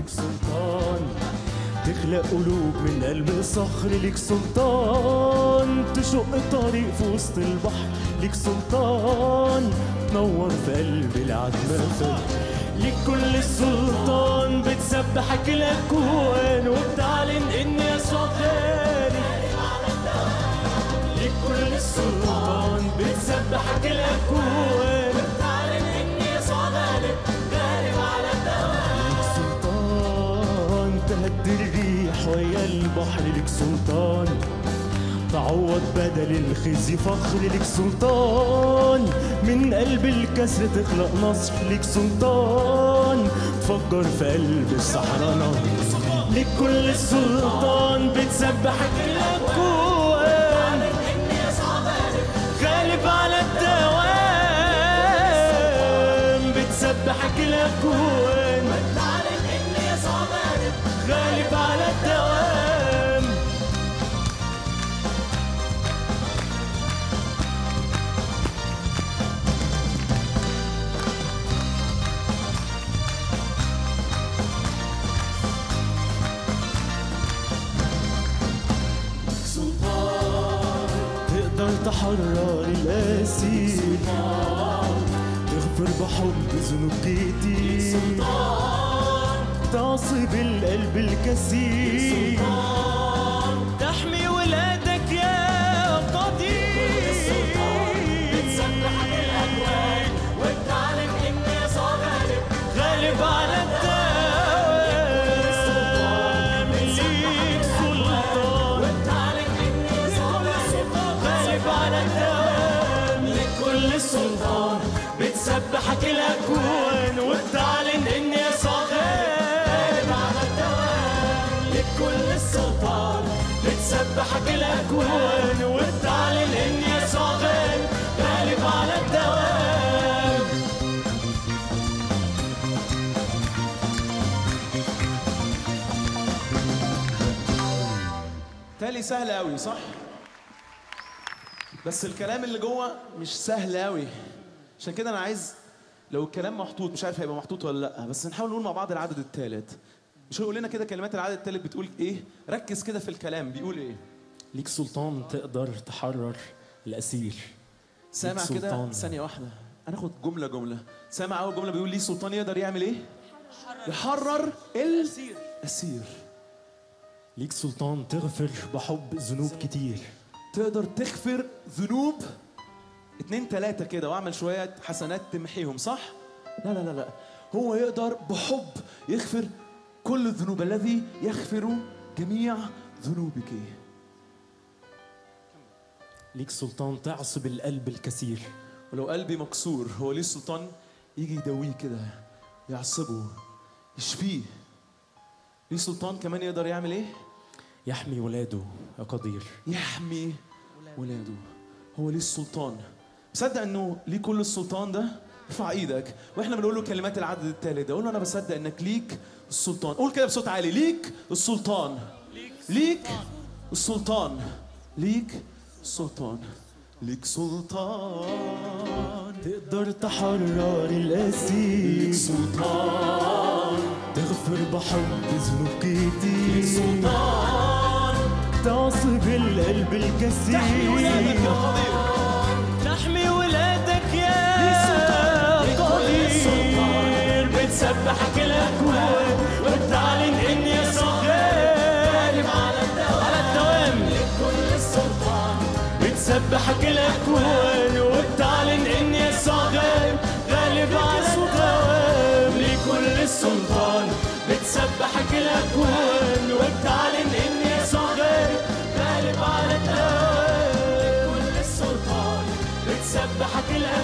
ليك سلطان تخلق قلوب من قلب صخر ليك سلطان تشق طريق في وسط البحر ليك سلطان تنور في قلب العتمة ليك كل السلطان بتسبحك الاكوان وبتعلن ان يسوع غالي ليك كل السلطان بتسبحك الاكوان تعلن إن يسوع غالب غالب على الدوام ليك سلطان تهدي الريح ويا البحر ليك سلطان تعوض بدل الخزي فخر ليك سلطان من قلب الكسر تخلق نصر ليك سلطان تفجر في قلب الصحراء نهر ليك كل السلطان بتسبحك الاكوان إن يسوع غالب غالب على الدوام بتسبحك الاكوان تعلن إن يسوع غالب غالب على الدوام تقدر تحرر الأسير تغفر بحب ذنوب كتير تعصب القلب الكثير تحمي ولادك يا قدير بتسبحك الأكوان وبتعلن إن يسوع غالب غالب على الدوام ليك سلطان وبتعلن إن يسوع غالب غالب على الدوام لكل السلطان بتسبحك الاكوان وبتعلن ان يسوع غالب على الدوام لكل السلطان بتسبحك الاكوان وبتعلن ان يسوع غالب غالب على الدوام تالي سهل قوي صح بس الكلام اللي جوه مش سهل قوي عشان كده انا عايز لو الكلام محطوط مش عارف هيبقى محطوط ولا لا بس نحاول نقول مع بعض العدد الثالث مش هو يقول لنا كده كلمات العدد الثالث بتقول ايه ركز كده في الكلام بيقول ايه ليك سلطان تقدر تحرر الاسير سامع ليك كده سلطان. ثانيه واحده هناخد جمله جمله سامع اول جمله بيقول ليه سلطان يقدر يعمل ايه يحرر الاسير ليك سلطان تغفر بحب ذنوب كتير تقدر تغفر ذنوب اتنين تلاتة كده واعمل شوية حسنات تمحيهم صح؟ لا لا لا لا هو يقدر بحب يغفر كل الذنوب الذي يغفر جميع ذنوبك ليك سلطان تعصب القلب الكثير ولو قلبي مكسور هو ليه السلطان يجي يداويه كده يعصبه يشفيه ليه سلطان كمان يقدر يعمل ايه؟ يحمي ولاده يا قدير يحمي ولاده هو ليه السلطان مصدق انه ليه كل السلطان ده ارفع ايدك واحنا بنقول له كلمات العدد الثالث ده قول له انا بصدق انك ليك السلطان قول كده بصوت عالي ليك السلطان ليك السلطان ليك السلطان ليك سلطان تقدر تحرر الأسير سلطان تغفر بحب ذنوب كتير سلطان تعصب القلب الكثير تحمي ولادك يا قدير تحمي ولادك يا السلطان. قدير بتسبحك الأكوان وبتعلن إن يسوع غالب على الدوام كل السلطان بتسبحك الأكوان وبتعلن إن يسوع غالب غالب على الدوام لكل السلطان بتسبحك الأكوان وبتعلن إن يسوع غالب غالب على الدوام كل السلطان بتسبحك الأكوان